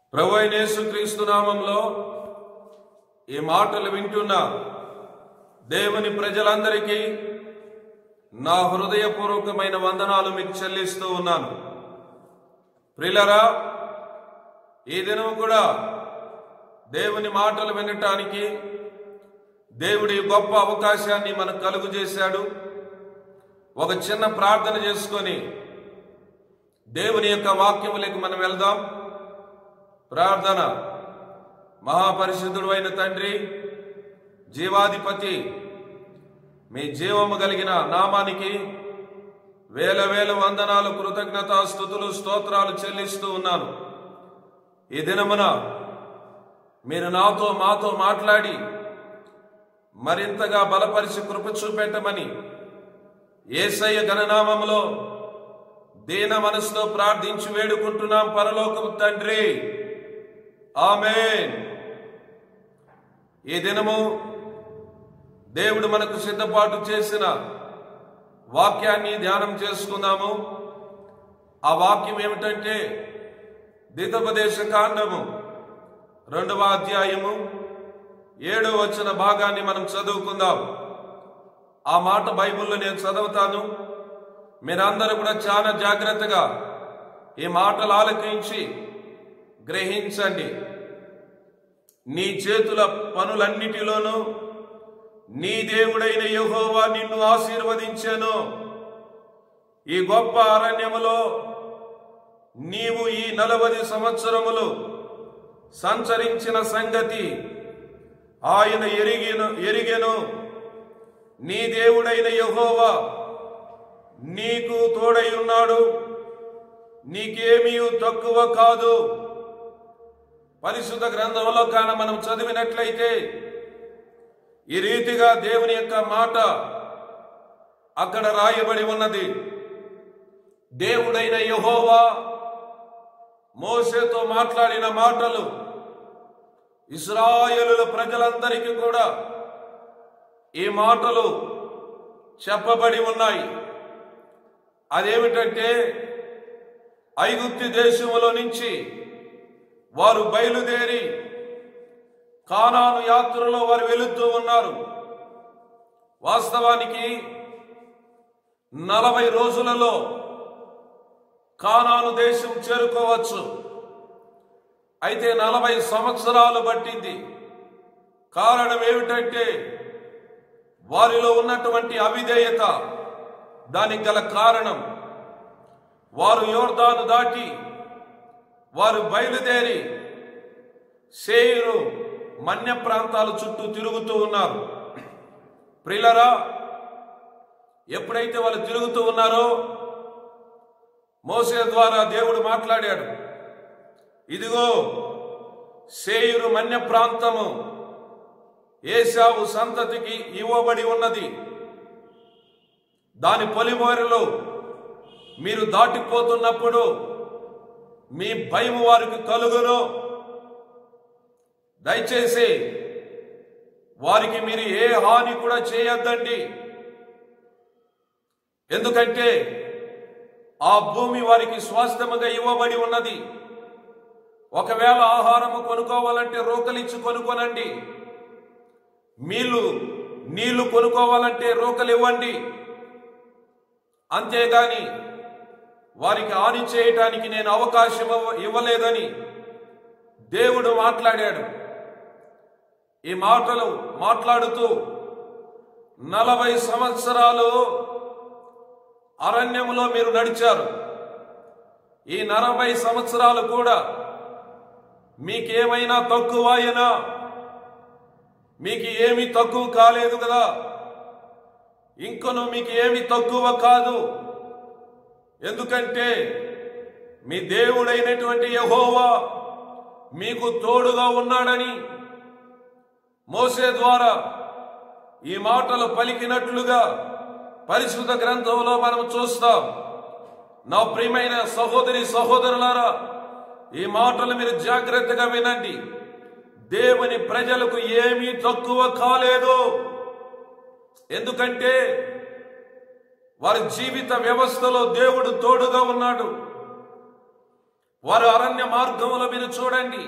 ప్రభు అయిన యేసుక్రీస్తు నామంలో ఈ మాటలు వింటున్న దేవుని ప్రజలందరికీ నా హృదయపూర్వకమైన వందనాలు మీకు చెల్లిస్తూ ఉన్నాను ప్రిలరా ఈ దినం కూడా దేవుని మాటలు వినటానికి దేవుడి గొప్ప అవకాశాన్ని మనకు కలుగు చేశాడు ఒక చిన్న ప్రార్థన చేసుకొని దేవుని యొక్క వాక్యములకు మనం వెళ్దాం ప్రార్థన మహాపరిశుద్ధుడు అయిన తండ్రి జీవాధిపతి మీ జీవము కలిగిన నామానికి వేల వేల వందనాలు కృతజ్ఞత స్థుతులు స్తోత్రాలు చెల్లిస్తూ ఉన్నాను ఈ దినమున మీరు నాతో మాతో మాట్లాడి మరింతగా బలపరిచి కృప చూపెట్టమని ఏసయ్య గణనామములో దీన మనసుతో ప్రార్థించి వేడుకుంటున్నాం పరలోకపు తండ్రి ఆమెన్ ఈ దినము దేవుడు మనకు సిద్ధపాటు చేసిన వాక్యాన్ని ధ్యానం చేసుకుందాము ఆ వాక్యం ఏమిటంటే దితోపదేశ కాండము రెండవ అధ్యాయము ఏడవ వచ్చిన భాగాన్ని మనం చదువుకుందాం ఆ మాట బైబిల్లో నేను చదువుతాను మీరందరూ కూడా చాలా జాగ్రత్తగా ఈ మాటలు ఆలకించి గ్రహించండి నీ చేతుల పనులన్నిటిలోనూ నీ దేవుడైన యెహోవా నిన్ను ఆశీర్వదించాను ఈ గొప్ప అరణ్యములో నీవు ఈ నలవది సంవత్సరములు సంచరించిన సంగతి ఆయన ఎరిగిన ఎరిగెను నీ దేవుడైన యెహోవా నీకు తోడై ఉన్నాడు నీకేమీ తక్కువ కాదు పరిశుద్ధ గ్రంథంలో కాన మనం చదివినట్లయితే ఈ రీతిగా దేవుని యొక్క మాట అక్కడ రాయబడి ఉన్నది దేవుడైన యహోవా మోసేతో మాట్లాడిన మాటలు ఇస్రాయేలుల ప్రజలందరికీ కూడా ఈ మాటలు చెప్పబడి ఉన్నాయి అదేమిటంటే ఐగుప్తి దేశములో నుంచి వారు బయలుదేరి కానాను యాత్రలో వారు వెళుతూ ఉన్నారు వాస్తవానికి నలభై రోజులలో కానాను దేశం చేరుకోవచ్చు అయితే నలభై సంవత్సరాలు పట్టింది కారణం ఏమిటంటే వారిలో ఉన్నటువంటి అవిధేయత దానికి గల కారణం వారు యోర్దాను దాటి వారు బయలుదేరి సేయురు మన్య ప్రాంతాల చుట్టూ తిరుగుతూ ఉన్నారు ప్రిలరా ఎప్పుడైతే వాళ్ళు తిరుగుతూ ఉన్నారో మోసే ద్వారా దేవుడు మాట్లాడాడు ఇదిగో సేయురు మన్య ప్రాంతము ఏసావు సంతతికి ఇవ్వబడి ఉన్నది దాని పొలిమోరలో మీరు దాటిపోతున్నప్పుడు మీ భయం వారికి కలుగును దయచేసి వారికి మీరు ఏ హాని కూడా చేయొద్దండి ఎందుకంటే ఆ భూమి వారికి స్వాస్థ్యముగా ఇవ్వబడి ఉన్నది ఒకవేళ ఆహారము కొనుక్కోవాలంటే రోకలిచ్చి కొనుక్కొనండి మీళ్ళు నీళ్లు కొనుక్కోవాలంటే రోకలు ఇవ్వండి అంతేగాని వారికి హాని చేయటానికి నేను అవకాశం ఇవ్వ- ఇవ్వలేదని దేవుడు మాట్లాడాడు ఈ మాటలు మాట్లాడుతూ నలభై సంవత్సరాలు అరణ్యములో మీరు నడిచారు ఈ నలభై సంవత్సరాలు కూడా మీకేమైనా తక్కువ అయినా మీకు ఏమీ తక్కువ కాలేదు కదా ఇంకను మీకు ఏమీ తక్కువ కాదు ఎందుకంటే మీ దేవుడైనటువంటి యహోవా మీకు తోడుగా ఉన్నాడని మోసే ద్వారా ఈ మాటలు పలికినట్లుగా పరిశుద్ధ గ్రంథంలో మనం చూస్తాం నా ప్రియమైన సహోదరి సహోదరులారా ఈ మాటలు మీరు జాగ్రత్తగా వినండి దేవుని ప్రజలకు ఏమీ తక్కువ కాలేదు ఎందుకంటే వారి జీవిత వ్యవస్థలో దేవుడు తోడుగా ఉన్నాడు వారు అరణ్య మార్గముల మీద చూడండి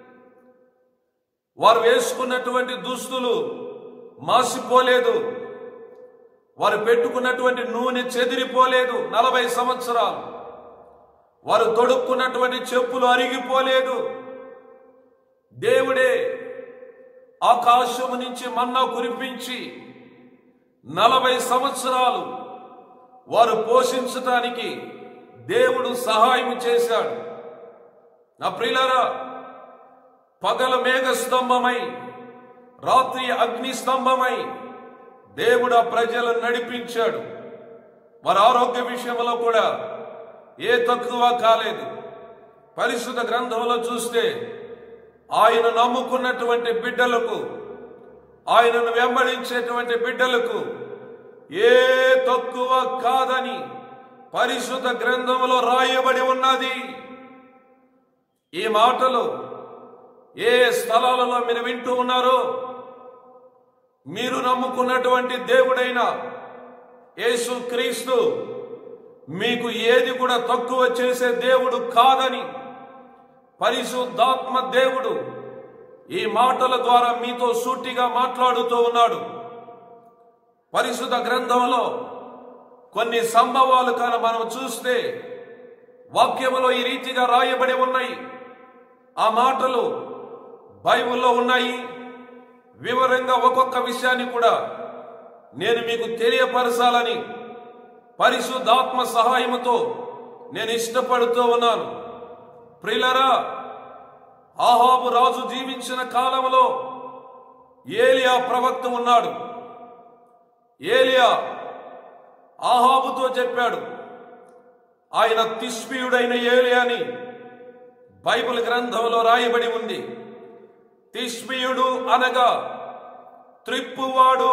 వారు వేసుకున్నటువంటి దుస్తులు మాసిపోలేదు వారు పెట్టుకున్నటువంటి నూనె చెదిరిపోలేదు నలభై సంవత్సరాలు వారు తొడుక్కున్నటువంటి చెప్పులు అరిగిపోలేదు దేవుడే ఆకాశము నుంచి మన్నా కురిపించి నలభై సంవత్సరాలు వారు పోషించటానికి దేవుడు సహాయం చేశాడు నా ప్రియులారా పగల మేఘ స్తంభమై రాత్రి అగ్ని స్తంభమై దేవుడు ఆ ప్రజలను నడిపించాడు వారి ఆరోగ్య విషయంలో కూడా ఏ తక్కువ కాలేదు పరిశుద్ధ గ్రంథంలో చూస్తే ఆయన నమ్ముకున్నటువంటి బిడ్డలకు ఆయనను వెంబడించేటువంటి బిడ్డలకు ఏ తక్కువ కాదని పరిశుద్ధ గ్రంథంలో రాయబడి ఉన్నది ఈ మాటలు ఏ స్థలాలలో మీరు వింటూ ఉన్నారో మీరు నమ్ముకున్నటువంటి దేవుడైన యేసు క్రీస్తు మీకు ఏది కూడా తక్కువ చేసే దేవుడు కాదని పరిశుద్ధాత్మ దేవుడు ఈ మాటల ద్వారా మీతో సూటిగా మాట్లాడుతూ ఉన్నాడు పరిశుద్ధ గ్రంథంలో కొన్ని సంభవాలు కాన మనం చూస్తే వాక్యములో ఈ రీతిగా రాయబడి ఉన్నాయి ఆ మాటలు బైబిల్లో ఉన్నాయి వివరంగా ఒక్కొక్క విషయాన్ని కూడా నేను మీకు తెలియపరచాలని పరిశుద్ధాత్మ సహాయముతో నేను ఇష్టపడుతూ ఉన్నాను ప్రిలరా ఆహాబు రాజు జీవించిన కాలంలో ఏలియా ప్రవక్త ఉన్నాడు ఏలియా ఆహాబుతో చెప్పాడు ఆయన తిష్మీయుడైన ఏలియాని బైబిల్ గ్రంథంలో రాయబడి ఉంది తిష్మీయుడు అనగా త్రిప్పువాడు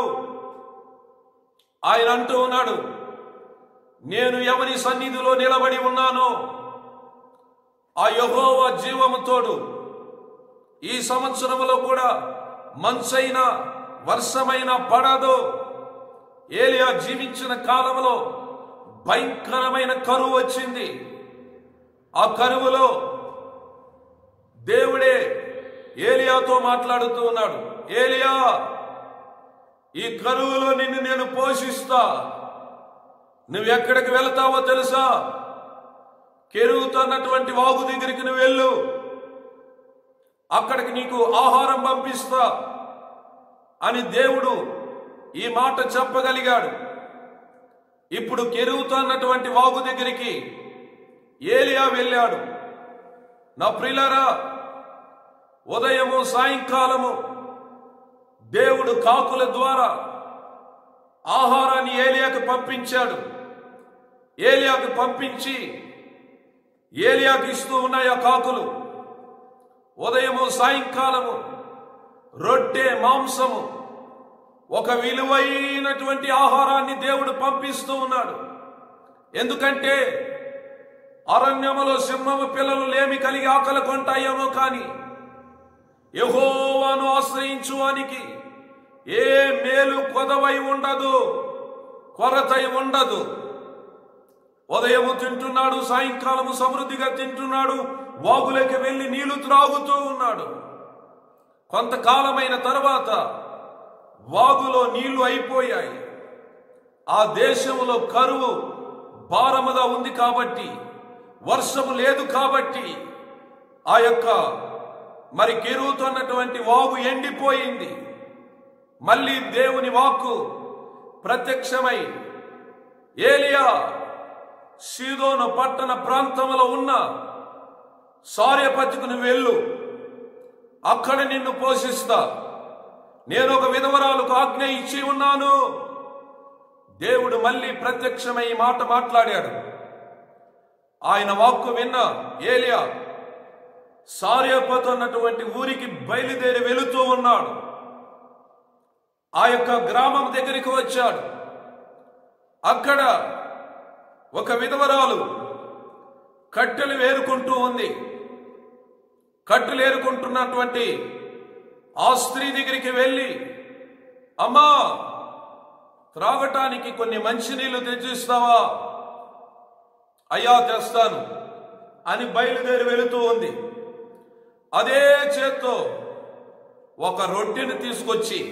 ఆయన అంటూ ఉన్నాడు నేను ఎవరి సన్నిధిలో నిలబడి ఉన్నానో ఆ యహోవ జీవము తోడు ఈ సంవత్సరంలో కూడా మంచైన వర్షమైన పడదు ఏలియా జీవించిన కాలంలో భయంకరమైన కరువు వచ్చింది ఆ కరువులో దేవుడే ఏలియాతో మాట్లాడుతూ ఉన్నాడు ఏలియా ఈ కరువులో నిన్ను నేను పోషిస్తా నువ్వు ఎక్కడికి వెళ్తావో తెలుసా కెరుగుతున్నటువంటి వాగు దగ్గరికి నువ్వు వెళ్ళు అక్కడికి నీకు ఆహారం పంపిస్తా అని దేవుడు ఈ మాట చెప్పగలిగాడు ఇప్పుడు కెరుగుతున్నటువంటి వాగు దగ్గరికి ఏలియా వెళ్ళాడు నా ప్రిలరా ఉదయము సాయంకాలము దేవుడు కాకుల ద్వారా ఆహారాన్ని ఏలియాకు పంపించాడు ఏలియాకు పంపించి ఏలియాకు ఇస్తూ ఉన్నాయి ఆ కాకులు ఉదయము సాయంకాలము రొట్టె మాంసము ఒక విలువైనటువంటి ఆహారాన్ని దేవుడు పంపిస్తూ ఉన్నాడు ఎందుకంటే అరణ్యములో సింహము పిల్లలు లేమి కలిగి ఆకలి కొంటాయేమో కానీ యహోవాను ఆశ్రయించువానికి ఏ మేలు కొదవై ఉండదు కొరతై ఉండదు ఉదయము తింటున్నాడు సాయంకాలము సమృద్ధిగా తింటున్నాడు వాగులకి వెళ్ళి నీళ్లు త్రాగుతూ ఉన్నాడు కొంతకాలమైన తర్వాత వాగులో నీళ్లు అయిపోయాయి ఆ దేశంలో కరువు భారముగా ఉంది కాబట్టి వర్షము లేదు కాబట్టి ఆ యొక్క మరి కెరుగుతున్నటువంటి వాగు ఎండిపోయింది మళ్ళీ దేవుని వాక్కు ప్రత్యక్షమై ఏలియా సీదోను పట్టణ ప్రాంతంలో ఉన్న సార్యపతికి నువ్వు వెళ్ళు అక్కడ నిన్ను పోషిస్తా నేను ఒక విధవరాలకు ఆజ్ఞ ఇచ్చి ఉన్నాను దేవుడు మళ్ళీ ప్రత్యక్షమై ఈ మాట మాట్లాడాడు ఆయన వాక్కు విన్న ఏలియా సార్యపత్ అన్నటువంటి ఊరికి బయలుదేరి వెళుతూ ఉన్నాడు ఆ యొక్క గ్రామం దగ్గరికి వచ్చాడు అక్కడ ఒక విధవరాలు కట్టెలు వేరుకుంటూ ఉంది కట్టెలు ఏరుకుంటున్నటువంటి ఆ స్త్రీ దగ్గరికి వెళ్ళి అమ్మా త్రాగటానికి కొన్ని మంచినీళ్లు తెచ్చిస్తావా అయ్యా తెస్తాను అని బయలుదేరి వెళుతూ ఉంది అదే చేత్తో ఒక రొట్టెని తీసుకొచ్చి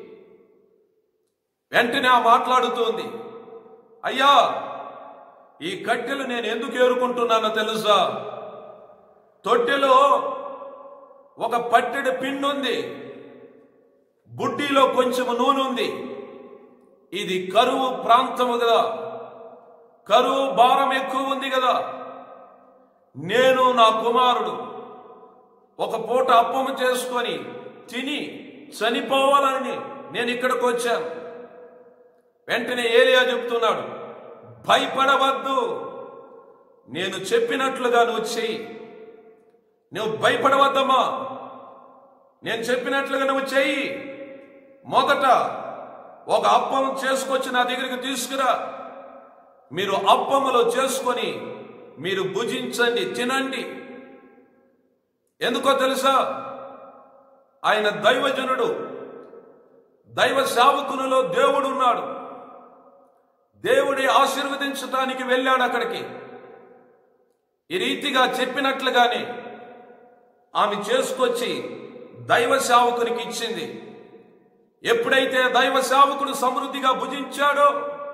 వెంటనే ఆ మాట్లాడుతుంది అయ్యా ఈ కట్టెలు నేను ఎందుకు ఏరుకుంటున్నానో తెలుసా తొట్టెలో ఒక పట్టెడు పిండి ఉంది బుడ్డిలో కొంచెం నూనె ఉంది ఇది కరువు ప్రాంతము కదా కరువు భారం ఎక్కువ ఉంది కదా నేను నా కుమారుడు ఒక పూట అప్పము చేసుకొని తిని చనిపోవాలని నేను ఇక్కడికి వచ్చాను వెంటనే ఏలియా చెప్తున్నాడు భయపడవద్దు నేను చెప్పినట్లుగా నువ్వు చెయ్యి నువ్వు భయపడవద్దమ్మా నేను చెప్పినట్లుగా నువ్వు చెయ్యి మొదట ఒక అప్పం చేసుకొచ్చి నా దగ్గరికి తీసుకురా మీరు అప్పములో చేసుకొని మీరు భుజించండి తినండి ఎందుకో తెలుసా ఆయన దైవజనుడు దైవ సేవకునిలో దేవుడు ఉన్నాడు దేవుడి ఆశీర్వదించటానికి వెళ్ళాడు అక్కడికి ఈ రీతిగా చెప్పినట్లుగానే ఆమె చేసుకొచ్చి దైవ సేవకునికి ఇచ్చింది ఎప్పుడైతే దైవ సేవకుడు సమృద్ధిగా భుజించాడో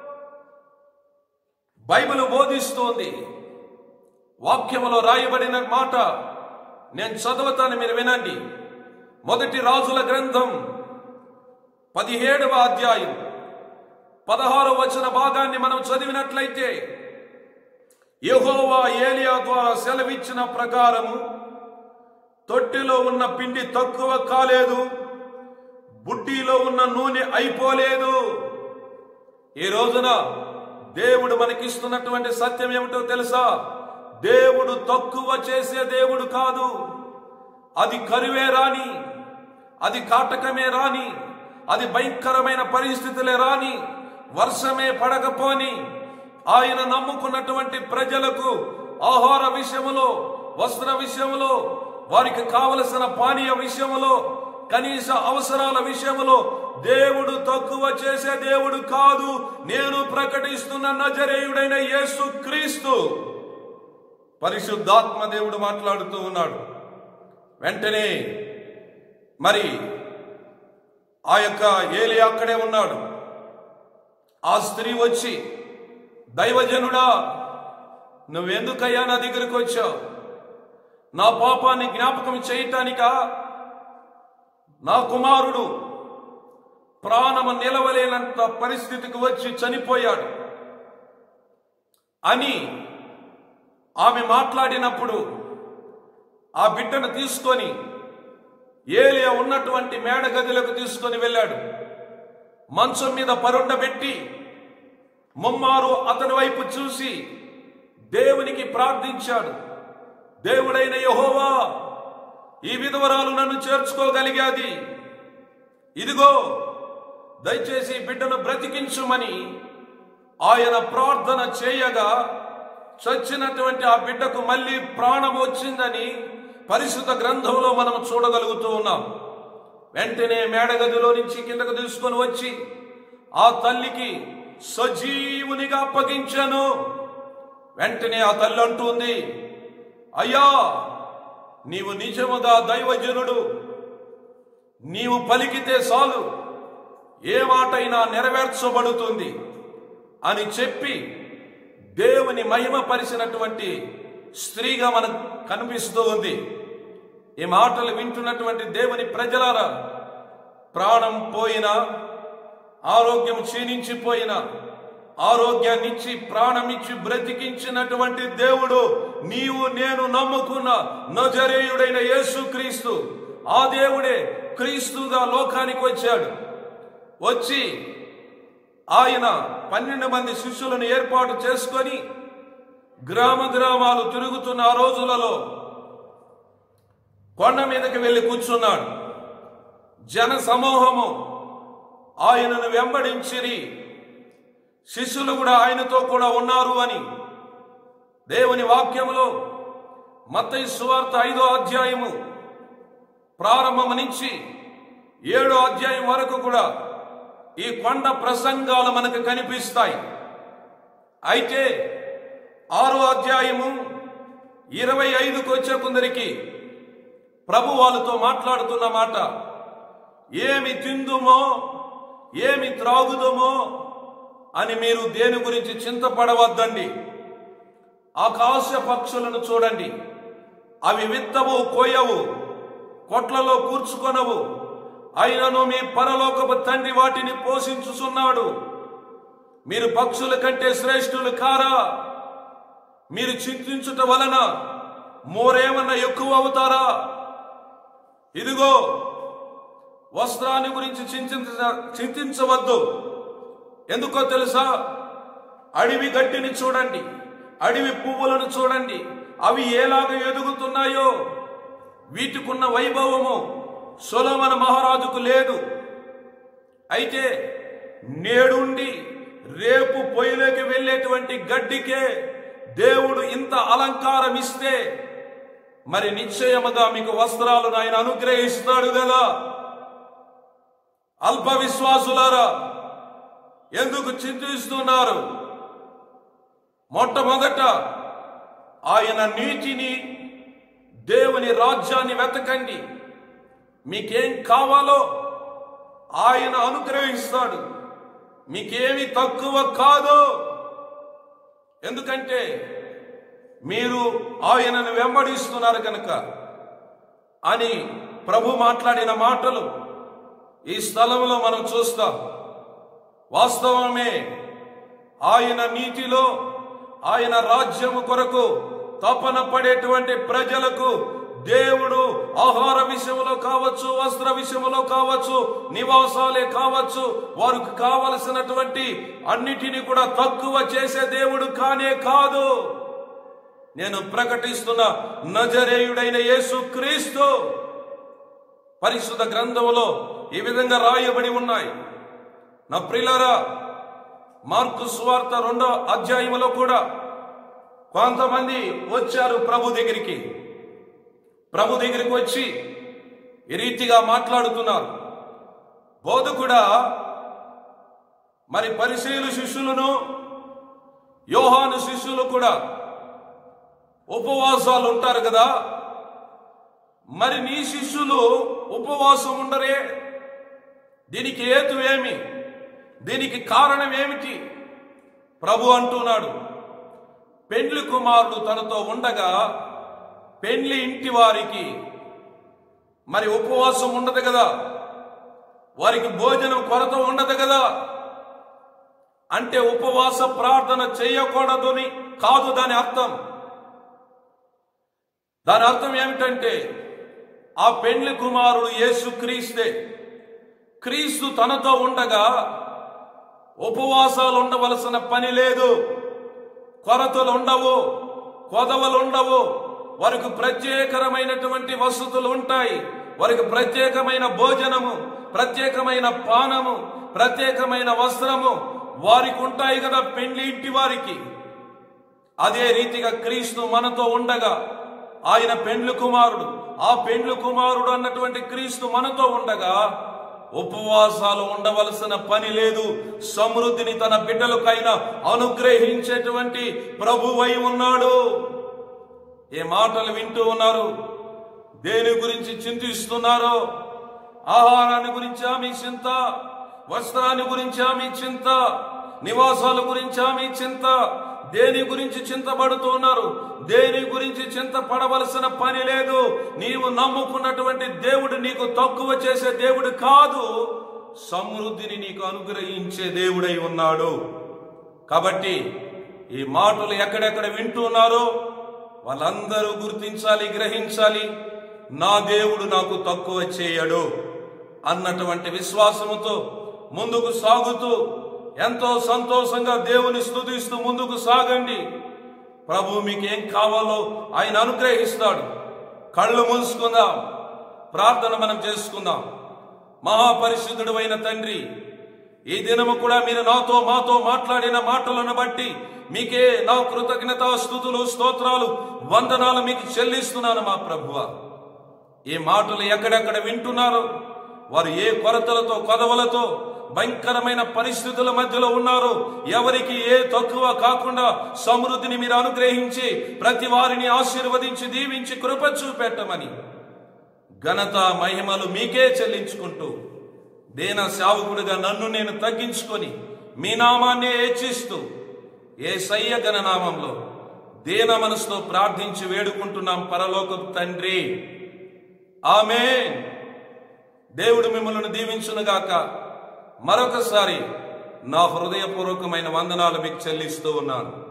బైబిల్ బోధిస్తోంది వాక్యములో రాయబడిన మాట నేను చదువుతాను మీరు వినండి మొదటి రాజుల గ్రంథం పదిహేడవ అధ్యాయం పదహారవ వచన భాగాన్ని మనం చదివినట్లయితే యెహోవా ఏలియా ద్వారా సెలవిచ్చిన ప్రకారము తొట్టిలో ఉన్న పిండి తక్కువ కాలేదు బుడ్డిలో ఉన్న నూనె అయిపోలేదు ఈ రోజున దేవుడు మనకిస్తున్నటువంటి సత్యం ఏమిటో తెలుసా దేవుడు తక్కువ చేసే దేవుడు కాదు అది కరువే రాని అది కాటకమే రాని అది భయంకరమైన పరిస్థితులే రాని వర్షమే పడకపోని ఆయన నమ్ముకున్నటువంటి ప్రజలకు ఆహార విషయములో వస్త్ర విషయములో వారికి కావలసిన పానీయ విషయములో కనీస అవసరాల విషయములో దేవుడు తక్కువ చేసే దేవుడు కాదు నేను ప్రకటిస్తున్న నజరేయుడైన యేసు క్రీస్తు పరిశుద్ధాత్మ దేవుడు మాట్లాడుతూ ఉన్నాడు వెంటనే మరి ఆ యొక్క ఏలి అక్కడే ఉన్నాడు ఆ స్త్రీ వచ్చి దైవజనుడా నువ్వెందుకయ్యా నా దగ్గరికి వచ్చావు నా పాపాన్ని జ్ఞాపకం చేయటానికా నా కుమారుడు ప్రాణము నిలవలేనంత పరిస్థితికి వచ్చి చనిపోయాడు అని ఆమె మాట్లాడినప్పుడు ఆ బిడ్డను తీసుకొని ఏలియా ఉన్నటువంటి మేడ గదిలోకి తీసుకొని వెళ్ళాడు మంచం మీద పరుండబెట్టి ముమ్మారు అతని వైపు చూసి దేవునికి ప్రార్థించాడు దేవుడైన యహోవా ఈ విధవరాలు నన్ను చేర్చుకోగలిగాది ఇదిగో దయచేసి బిడ్డను బ్రతికించుమని ఆయన ప్రార్థన చేయగా చచ్చినటువంటి ఆ బిడ్డకు మళ్ళీ ప్రాణం వచ్చిందని పరిశుద్ధ గ్రంథంలో మనం చూడగలుగుతూ ఉన్నాం వెంటనే మేడగదిలో నుంచి కిందకు తీసుకొని వచ్చి ఆ తల్లికి సజీవునిగా అప్పగించాను వెంటనే ఆ తల్లి అంటుంది అయ్యా నీవు నిజముగా దైవజనుడు నీవు పలికితే చాలు ఏ మాటైనా నెరవేర్చబడుతుంది అని చెప్పి దేవుని మహిమపరిచినటువంటి స్త్రీగా మనకు కనిపిస్తూ ఉంది ఈ మాటలు వింటున్నటువంటి దేవుని ప్రజలారా ప్రాణం పోయినా ఆరోగ్యం క్షీణించిపోయినా ఆరోగ్యాన్నిచ్చి ప్రాణమిచ్చి బ్రతికించినటువంటి దేవుడు నీవు నేను నమ్ముకున్న నజరేయుడైన యేసుక్రీస్తు ఆ దేవుడే క్రీస్తుగా లోకానికి వచ్చాడు వచ్చి ఆయన పన్నెండు మంది శిష్యులను ఏర్పాటు చేసుకొని గ్రామ గ్రామాలు తిరుగుతున్న ఆ రోజులలో కొండ మీదకి వెళ్ళి కూర్చున్నాడు జన సమూహము ఆయనను వెంబడించిరి శిష్యులు కూడా ఆయనతో కూడా ఉన్నారు అని దేవుని వాక్యములో మత్తయి సువార్త ఐదో అధ్యాయము ప్రారంభం నుంచి ఏడో అధ్యాయం వరకు కూడా ఈ కొండ ప్రసంగాలు మనకు కనిపిస్తాయి అయితే ఆరో అధ్యాయము ఇరవై ఐదుకు వచ్చే కొందరికి ప్రభు వాళ్ళతో మాట్లాడుతున్న మాట ఏమి తిందుమో ఏమి త్రాగుదమో అని మీరు దేని గురించి చింతపడవద్దండి ఆకాశ పక్షులను చూడండి అవి విత్తవు కోయవు కొట్లలో కూర్చుకొనవు అయినను మీ పరలోకపు తండ్రి వాటిని పోషించుచున్నాడు మీరు పక్షుల కంటే శ్రేష్ఠులు కారా మీరు చింతించుట వలన మోరేమన్నా ఎక్కువ అవుతారా ఇదిగో వస్త్రాన్ని గురించి చింతించ చింతించవద్దు ఎందుకో తెలుసా అడవి గడ్డిని చూడండి అడవి పువ్వులను చూడండి అవి ఎలాగ ఎదుగుతున్నాయో వీటికున్న వైభవము సొలమన మహారాజుకు లేదు అయితే నేడుండి రేపు పొయ్యిలోకి వెళ్ళేటువంటి గడ్డికే దేవుడు ఇంత అలంకారం ఇస్తే మరి నిశ్చయముగా మీకు వస్త్రాలను ఆయన అనుగ్రహిస్తాడు కదా అల్ప విశ్వాసులారా ఎందుకు చింతిస్తున్నారు మొట్టమొదట ఆయన నీతిని దేవుని రాజ్యాన్ని వెతకండి మీకేం కావాలో ఆయన అనుగ్రహిస్తాడు మీకేమి తక్కువ కాదు ఎందుకంటే మీరు ఆయనను వెంబడిస్తున్నారు కనుక అని ప్రభు మాట్లాడిన మాటలు ఈ స్థలంలో మనం చూస్తాం వాస్తవమే ఆయన నీతిలో ఆయన రాజ్యము కొరకు తపన పడేటువంటి ప్రజలకు దేవుడు ఆహార విషయంలో కావచ్చు వస్త్ర విషయంలో కావచ్చు నివాసాలే కావచ్చు వారికి కావలసినటువంటి అన్నిటినీ కూడా తక్కువ చేసే దేవుడు కానే కాదు నేను ప్రకటిస్తున్న నజరేయుడైన యేసు క్రీస్తు పరిశుద్ధ గ్రంథములో ఈ విధంగా రాయబడి ఉన్నాయి నా ప్రియులారా మార్కు సువార్త రెండో అధ్యాయములో కూడా కొంతమంది వచ్చారు ప్రభు దగ్గరికి ప్రభు దగ్గరికి వచ్చి ఈ రీతిగా మాట్లాడుతున్నారు బోధకుడా మరి పరిశీలు శిష్యులను యోహాను శిష్యులు కూడా ఉపవాసాలు ఉంటారు కదా మరి నీ శిష్యులు ఉపవాసం ఉండరే దీనికి హేతు ఏమి దీనికి కారణం ఏమిటి ప్రభు అంటున్నాడు పెండ్లి కుమారుడు తనతో ఉండగా పెండ్లి ఇంటి వారికి మరి ఉపవాసం ఉండదు కదా వారికి భోజనం కొరత ఉండదు కదా అంటే ఉపవాస ప్రార్థన చేయకూడదని కాదు దాని అర్థం దాని అర్థం ఏమిటంటే ఆ పెండ్లి కుమారుడు యేసు క్రీస్తే క్రీస్తు తనతో ఉండగా ఉపవాసాలు ఉండవలసిన పని లేదు కొరతలు ఉండవు కొదవలు ఉండవు వారికి ప్రత్యేకమైనటువంటి వసతులు ఉంటాయి వారికి ప్రత్యేకమైన భోజనము ప్రత్యేకమైన పానము ప్రత్యేకమైన వస్త్రము వారికి ఉంటాయి కదా పెండ్లి ఇంటి వారికి అదే రీతిగా క్రీస్తు మనతో ఉండగా ఆయన పెండ్లు కుమారుడు ఆ పెండ్లు కుమారుడు అన్నటువంటి క్రీస్తు మనతో ఉండగా ఉపవాసాలు ఉండవలసిన పని లేదు సమృద్ధిని తన బిడ్డలకైనా అనుగ్రహించేటువంటి ప్రభువై ఉన్నాడు ఏ మాటలు వింటూ ఉన్నారు దేని గురించి చింతిస్తున్నారో ఆహారాన్ని గురించి మీ చింత వస్త్రాన్ని గురించి మీ చింత నివాసాల గురించి మీ చింత దేని గురించి చింతపడుతూ ఉన్నారు దేని గురించి చింతపడవలసిన పని లేదు నీవు నమ్ముకున్నటువంటి దేవుడు నీకు తక్కువ చేసే దేవుడు కాదు సమృద్ధిని నీకు అనుగ్రహించే దేవుడై ఉన్నాడు కాబట్టి ఈ మాటలు ఎక్కడెక్కడ వింటున్నారో వాళ్ళందరూ గుర్తించాలి గ్రహించాలి నా దేవుడు నాకు తక్కువ చేయడు అన్నటువంటి విశ్వాసముతో ముందుకు సాగుతూ ఎంతో సంతోషంగా దేవుని స్తుతిస్తూ ముందుకు సాగండి ప్రభు మీకు ఏం కావాలో ఆయన అనుగ్రహిస్తాడు కళ్ళు మూసుకుందాం ప్రార్థన మనం చేసుకుందాం మహాపరిశుద్ధుడు అయిన తండ్రి ఈ దినము కూడా మీరు నాతో మాతో మాట్లాడిన మాటలను బట్టి మీకే నా కృతజ్ఞత స్థుతులు స్తోత్రాలు వందనాలు మీకు చెల్లిస్తున్నాను మా ప్రభువ ఈ మాటలు ఎక్కడెక్కడ వింటున్నారో వారు ఏ కొరతలతో కొదవలతో భయంకరమైన పరిస్థితుల మధ్యలో ఉన్నారు ఎవరికి ఏ తక్కువ కాకుండా సమృద్ధిని మీరు అనుగ్రహించి ప్రతి వారిని ఆశీర్వదించి దీవించి కృప చూపెట్టమని ఘనత మహిమలు మీకే చెల్లించుకుంటూ దేన సేవకుడిగా నన్ను నేను తగ్గించుకొని మీ నామాన్నే హెచ్చిస్తూ ఏ సయ్య గణనామంలో దేన మనసుతో ప్రార్థించి వేడుకుంటున్నాం పరలోకపు తండ్రి ఆమె దేవుడు మిమ్మల్ని దీవించునుగాక మరొకసారి నా హృదయపూర్వకమైన వందనాలు మీకు చెల్లిస్తూ ఉన్నాను